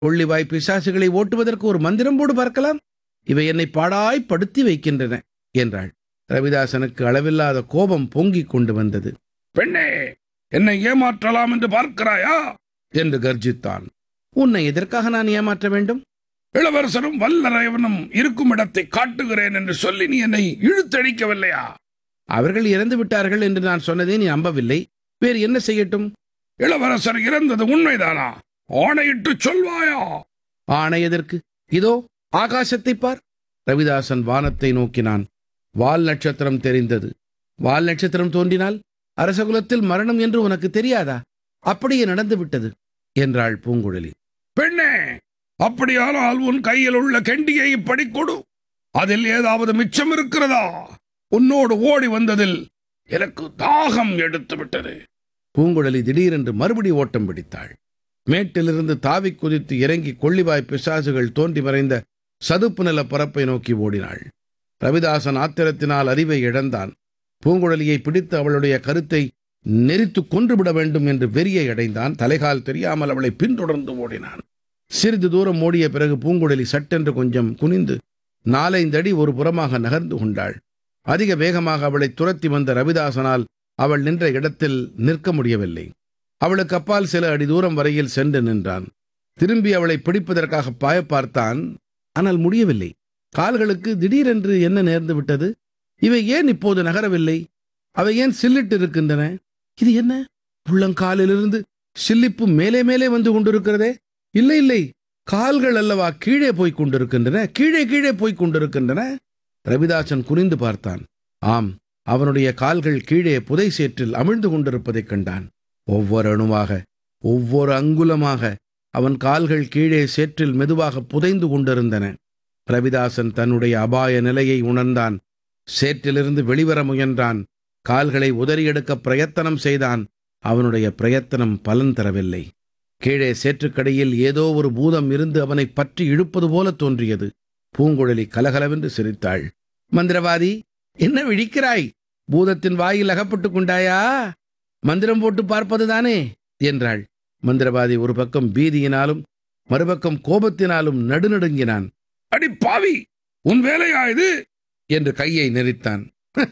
கொள்ளிவாய் பிசாசுகளை ஓட்டுவதற்கு ஒரு மந்திரம் போடு பார்க்கலாம் இவை என்னை பாடாய் படுத்தி வைக்கின்றன என்றாள் ரவிதாசனுக்கு அளவில்லாத கோபம் பொங்கிக் கொண்டு வந்தது பெண்ணே என்னை ஏமாற்றலாம் என்று பார்க்கிறாயா என்று கர்ஜித்தான் உன்னை எதற்காக நான் ஏமாற்ற வேண்டும் இளவரசரும் வல்லரைவனும் இருக்கும் இடத்தை காட்டுகிறேன் என்று சொல்லி நீ என்னை இழுத்தடிக்கவில்லையா அவர்கள் இறந்து விட்டார்கள் என்று நான் சொன்னதை நீ நம்பவில்லை வேறு என்ன செய்யட்டும் இளவரசர் இறந்தது உண்மைதானா ஆணையிட்டு சொல்வாயா ஆணை எதற்கு இதோ ஆகாசத்தை பார் ரவிதாசன் வானத்தை நோக்கினான் வால் நட்சத்திரம் தெரிந்தது வால் நட்சத்திரம் தோன்றினால் அரசகுலத்தில் மரணம் என்று உனக்கு தெரியாதா அப்படியே நடந்து விட்டது என்றாள் பூங்குழலி பெண்ணே அப்படியானால் உன் கையில் உள்ள கெண்டியை இப்படி கொடு அதில் ஏதாவது மிச்சம் இருக்கிறதா உன்னோடு ஓடி வந்ததில் எனக்கு தாகம் எடுத்து விட்டது பூங்குழலி திடீரென்று மறுபடி ஓட்டம் பிடித்தாள் மேட்டிலிருந்து தாவிக் குதித்து இறங்கி கொள்ளிவாய் பிசாசுகள் தோன்றி மறைந்த சதுப்பு நில பரப்பை நோக்கி ஓடினாள் ரவிதாசன் ஆத்திரத்தினால் அறிவை இழந்தான் பூங்குழலியை பிடித்து அவளுடைய கருத்தை நெரித்து கொன்றுவிட வேண்டும் என்று வெறியை அடைந்தான் தலைகால் தெரியாமல் அவளை பின்தொடர்ந்து ஓடினான் சிறிது தூரம் ஓடிய பிறகு பூங்குழலி சட்டென்று கொஞ்சம் குனிந்து நாலைந்தடி ஒரு புறமாக நகர்ந்து கொண்டாள் அதிக வேகமாக அவளை துரத்தி வந்த ரவிதாசனால் அவள் நின்ற இடத்தில் நிற்க முடியவில்லை அவளுக்கு அப்பால் சில அடி தூரம் வரையில் சென்று நின்றான் திரும்பி அவளை பிடிப்பதற்காக பாய பார்த்தான் ஆனால் முடியவில்லை கால்களுக்கு திடீரென்று என்ன நேர்ந்து விட்டது இவை ஏன் இப்போது நகரவில்லை அவை ஏன் சில்லிட்டு இருக்கின்றன இது என்ன உள்ளங்காலிலிருந்து சில்லிப்பு மேலே மேலே வந்து கொண்டிருக்கிறதே இல்லை இல்லை கால்கள் அல்லவா கீழே போய்க் கொண்டிருக்கின்றன கீழே கீழே போய்க் கொண்டிருக்கின்றன ரவிதாசன் குறிந்து பார்த்தான் ஆம் அவனுடைய கால்கள் கீழே புதை சேற்றில் அமிழ்ந்து கொண்டிருப்பதைக் கண்டான் ஒவ்வொரு அணுவாக ஒவ்வொரு அங்குலமாக அவன் கால்கள் கீழே சேற்றில் மெதுவாக புதைந்து கொண்டிருந்தன ரவிதாசன் தன்னுடைய அபாய நிலையை உணர்ந்தான் சேற்றிலிருந்து வெளிவர முயன்றான் கால்களை உதறியெடுக்க பிரயத்தனம் செய்தான் அவனுடைய பிரயத்தனம் பலன் தரவில்லை கீழே சேற்றுக்கடையில் ஏதோ ஒரு பூதம் இருந்து அவனை பற்றி இழுப்பது போல தோன்றியது பூங்குழலி கலகலவென்று சிரித்தாள் மந்திரவாதி என்ன விழிக்கிறாய் பூதத்தின் வாயில் அகப்பட்டுக் கொண்டாயா மந்திரம் போட்டு பார்ப்பதுதானே என்றாள் மந்திரவாதி ஒரு பக்கம் பீதியினாலும் மறுபக்கம் கோபத்தினாலும் நடுநடுங்கினான் அடி பாவி உன் வேலையா இது என்று கையை நெரித்தான்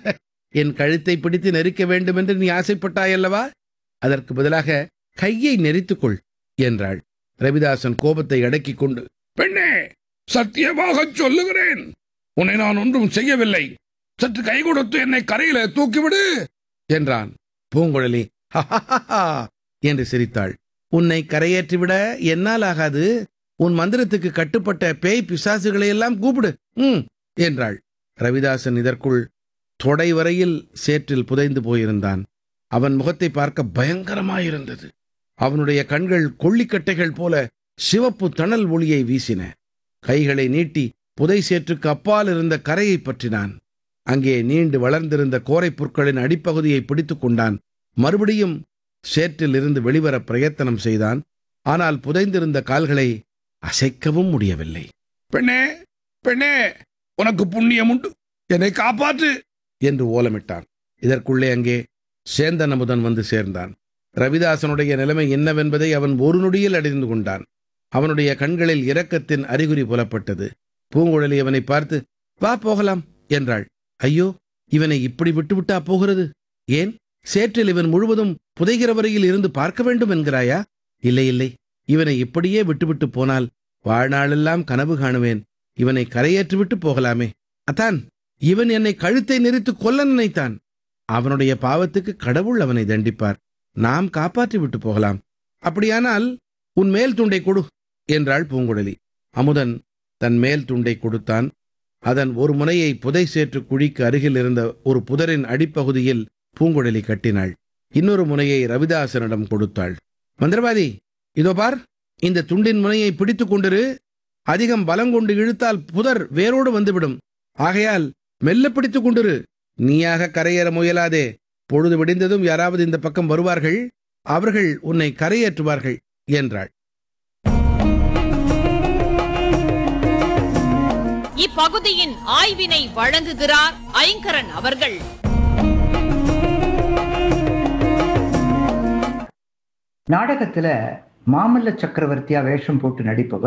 என் கழுத்தை பிடித்து நெரிக்க வேண்டும் என்று நீ ஆசைப்பட்டாயல்லவா அதற்கு பதிலாக கையை நெரித்துக்கொள் என்றாள் ரவிதாசன் கோபத்தை அடக்கிக் கொண்டு பெண்ணே சத்தியமாக சொல்லுகிறேன் உன்னை நான் ஒன்றும் செய்யவில்லை சற்று கை கொடுத்து என்னை கரையில தூக்கிவிடு என்றான் பூங்குழலி "ஹஹஹஹா" என்று சிரித்தாள் உன்னை கரையேற்றிவிட என்னால் ஆகாது உன் மந்திரத்துக்கு கட்டுப்பட்ட பேய் பிசாசுகளை எல்லாம் கூப்பிடு ம் என்றாள் ரவிதாசன் இதற்குள் தொடை வரையில் சேற்றில் புதைந்து போயிருந்தான் அவன் முகத்தை பார்க்க பயங்கரமாயிருந்தது அவனுடைய கண்கள் கொள்ளிக்கட்டைகள் போல சிவப்பு தணல் ஒளியை வீசின கைகளை நீட்டி புதை சேற்றுக்கு அப்பால் இருந்த கரையை பற்றினான் அங்கே நீண்டு வளர்ந்திருந்த கோரைப் புற்களின் அடிப்பகுதியை பிடித்துக் கொண்டான் மறுபடியும் சேற்றில் இருந்து வெளிவர பிரயத்தனம் செய்தான் ஆனால் புதைந்திருந்த கால்களை அசைக்கவும் முடியவில்லை பெண்ணே பெண்ணே உனக்கு புண்ணியம் உண்டு என்னை காப்பாற்று என்று ஓலமிட்டான் இதற்குள்ளே அங்கே சேந்தன் அமுதன் வந்து சேர்ந்தான் ரவிதாசனுடைய நிலைமை என்னவென்பதை அவன் ஒரு நொடியில் அறிந்து கொண்டான் அவனுடைய கண்களில் இரக்கத்தின் அறிகுறி புலப்பட்டது பூங்குழலி அவனை பார்த்து வா போகலாம் என்றாள் ஐயோ இவனை இப்படி விட்டுவிட்டா போகிறது ஏன் சேற்றில் இவன் முழுவதும் புதைகிற வரையில் இருந்து பார்க்க வேண்டும் என்கிறாயா இல்லை இல்லை இவனை இப்படியே விட்டுவிட்டு போனால் வாழ்நாளெல்லாம் கனவு காணுவேன் இவனை கரையேற்றிவிட்டு போகலாமே அத்தான் இவன் என்னை கழுத்தை நெரித்து கொல்ல நினைத்தான் அவனுடைய பாவத்துக்கு கடவுள் அவனை தண்டிப்பார் நாம் காப்பாற்றி விட்டு போகலாம் அப்படியானால் உன் மேல் துண்டை கொடு என்றாள் பூங்குழலி அமுதன் தன் மேல் துண்டை கொடுத்தான் அதன் ஒரு முனையை புதை சேற்று குழிக்கு அருகில் இருந்த ஒரு புதரின் அடிப்பகுதியில் பூங்குழலி கட்டினாள் இன்னொரு முனையை ரவிதாசனிடம் கொடுத்தாள் மந்திரவாதி இதோ பார் இந்த துண்டின் முனையை பிடித்துக் கொண்டிரு அதிகம் பலம் கொண்டு இழுத்தால் புதர் வேரோடு வந்துவிடும் ஆகையால் மெல்ல பிடித்துக் கொண்டிரு நீயாக கரையேற முயலாதே பொழுது விடிந்ததும் யாராவது இந்த பக்கம் வருவார்கள் அவர்கள் உன்னை கரையேற்றுவார்கள் என்றாள் இப்பகுதியின் ஆய்வினை வழங்குகிறார் ஐங்கரன் அவர்கள் நாடகத்துல மாமல்ல சக்கரவர்த்தியா வேஷம் போட்டு நடிப்பவர்